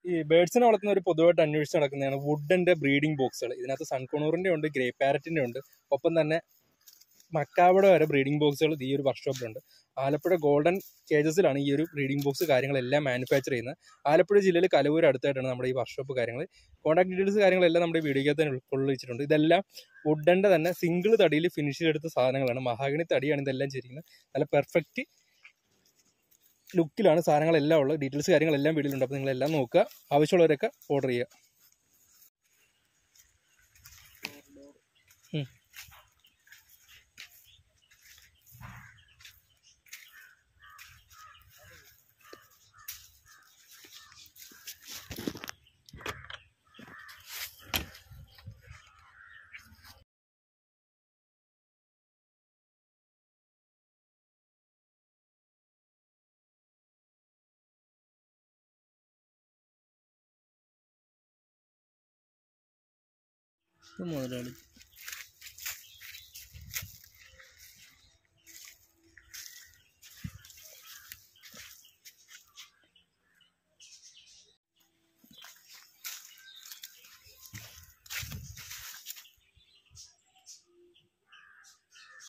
ഈ ബേഡ്സിനെ വളർത്തുന്ന ഒരു പൊതുവായിട്ട് അന്വേഷിച്ച് നടക്കുന്നതാണ് വുഡിന്റെ ബ്രീഡിംഗ് ബോക്സുകൾ ഇതിനകത്ത് സൺകോണൂറിന്റെ ഉണ്ട് ഗ്രേ പാരറ്റിന്റെ ഉണ്ട് ഒപ്പം തന്നെ മക്കാവട വരെ ബ്രീഡിംഗ് ബോക്സുകൾ ഈ ഒരു വർക്ക്ഷോപ്പിലുണ്ട് ആലപ്പുഴ ഗോൾഡൻ കേജസിലാണ് ഈ ഒരു ബ്രീഡിംഗ് ബോക്സ് കാര്യങ്ങളെല്ലാം മാനുഫാക്ചർ ചെയ്യുന്നത് ആലപ്പുഴ ജില്ലയിൽ കലവൂർ അടുത്തായിട്ടാണ് നമ്മുടെ ഈ വർക്ക്ഷോപ്പ് കാര്യങ്ങൾ കോൺടാക്ട് ഡീറ്റെയിൽസ് കാര്യങ്ങളെല്ലാം നമ്മുടെ വീഡിയോക്കകത്ത് തന്നെ ഉൾക്കൊള്ളിച്ചിട്ടുണ്ട് ഇതെല്ലാം വുഡന്റെ തന്നെ സിംഗിൾ തടിയിൽ ഫിനിഷ് ചെയ്തെടുത്ത സാധനങ്ങളാണ് മഹാഗണി തടിയാണ് ഇതെല്ലാം ചെയ്തിരിക്കുന്നത് നല്ല പെർഫെക്റ്റ് ലുക്കിലാണ് സാധനങ്ങളെല്ലാം ഉള്ളത് ഡീറ്റെയിൽസ് കാര്യങ്ങളെല്ലാം വീഡിയോയിലുണ്ട് അപ്പോൾ നിങ്ങളെല്ലാം നോക്കുക ആവശ്യമുള്ളവരൊക്കെ ഓർഡർ ചെയ്യുക ഉം. ഇത് മുതലാളി